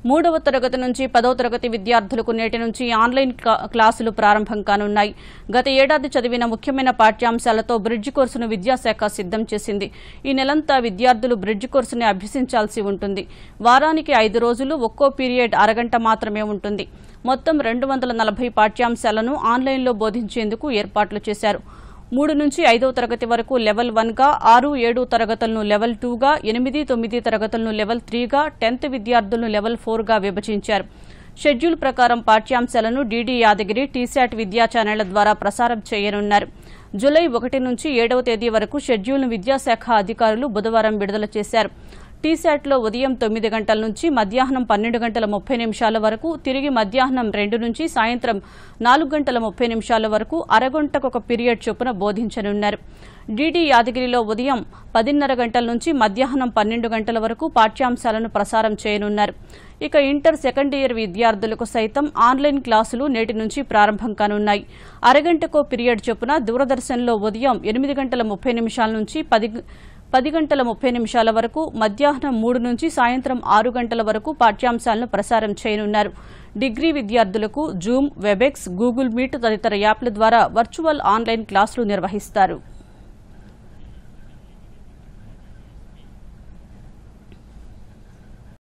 మూడవ తరగతి నుంచి పదవ తరగతి విద్యార్థులకు నేటి నుంచి ఆన్లైన్ క్లా- క్లాసులు ప్రారంభం కానున్నాయి గత ఏడాది చదివిన ముఖ్యమైన పాఠ్యాంశాలతో బ్రిడ్జ్ కోర్సును విద్యాశాఖ సిద్ధం చేసింది ఈ నెలంతా విద్యార్థులు బ్రిడ్జ్ కోర్సుని అభ్యసించాల్సి ఉంటుంది వారానికి ఐదు రోజులు ఒక్కో పీరియడ్ అరగంట మాత్రమే ఉంటుంది మొత్తం రెండు వందల నలభై పాఠ్యాంశాలను ఆన్లైన్లో బోధించేందుకు ఏర్పాట్లు చేశారు మూడు నుంచి ఐదవ తరగతి వరకు లెవెల్ వన్గా ఆరు ఏడు తరగతులను లెవెల్ టూగా ఎనిమిది తొమ్మిది తరగతులను లెవెల్ త్రీగా టెన్త్ విద్యార్థులను లెవెల్ ఫోర్గా విభజించారు షెడ్యూల్ ప్రకారం పాఠ్యాంశాలను డీడీ యాదగిరి టీశాట్ విద్యా ఛానళ్ల ద్వారా ప్రసారం చేయనున్నారు జూలై ఒకటి నుంచి ఏడవ తేదీ వరకు షెడ్యూల్ను విద్యాశాఖ అధికారులు బుధవారం విడుదల చేశారు టీశాట్లో ఉదయం తొమ్మిది గంటల నుంచి మధ్యాహ్నం పన్నెండు గంటల ముప్పై నిమిషాల వరకు తిరిగి మధ్యాహ్నం రెండు నుంచి సాయంత్రం నాలుగు గంటల ముప్పై నిమిషాల వరకు అరగంటకు ఒక పీరియడ్ చొప్పున బోధించనున్నారు డీడీ యాదగిరిలో ఉదయం పదిన్నర గంటల నుంచి మధ్యాహ్నం పన్నెండు గంటల వరకు పాఠ్యాంశాలను ప్రసారం చేయనున్నారు ఇక ఇంటర్ సెకండ్ ఇయర్ విద్యార్థులకు సైతం ఆన్లైన్ క్లాసులు నేటి నుంచి ప్రారంభం కానున్నాయి అరగంటకో పీరియడ్ చొప్పున దూరదర్శన్లో ఉదయం ఎనిమిది గంటల ముప్పై నిమిషాల నుంచి పది పది గంటల ముప్పై నిమిషాల వరకు మధ్యాహ్నం మూడు నుంచి సాయంత్రం ఆరు గంటల వరకు పాఠ్యాంశాలను ప్రసారం చేయనున్నారు డిగ్రీ విద్యార్థులకు జూమ్ వెబెక్స్ గూగుల్ మీట్ తదితర యాప్ల ద్వారా వర్చువల్ ఆన్లైన్ క్లాసులు నిర్వహిస్తారు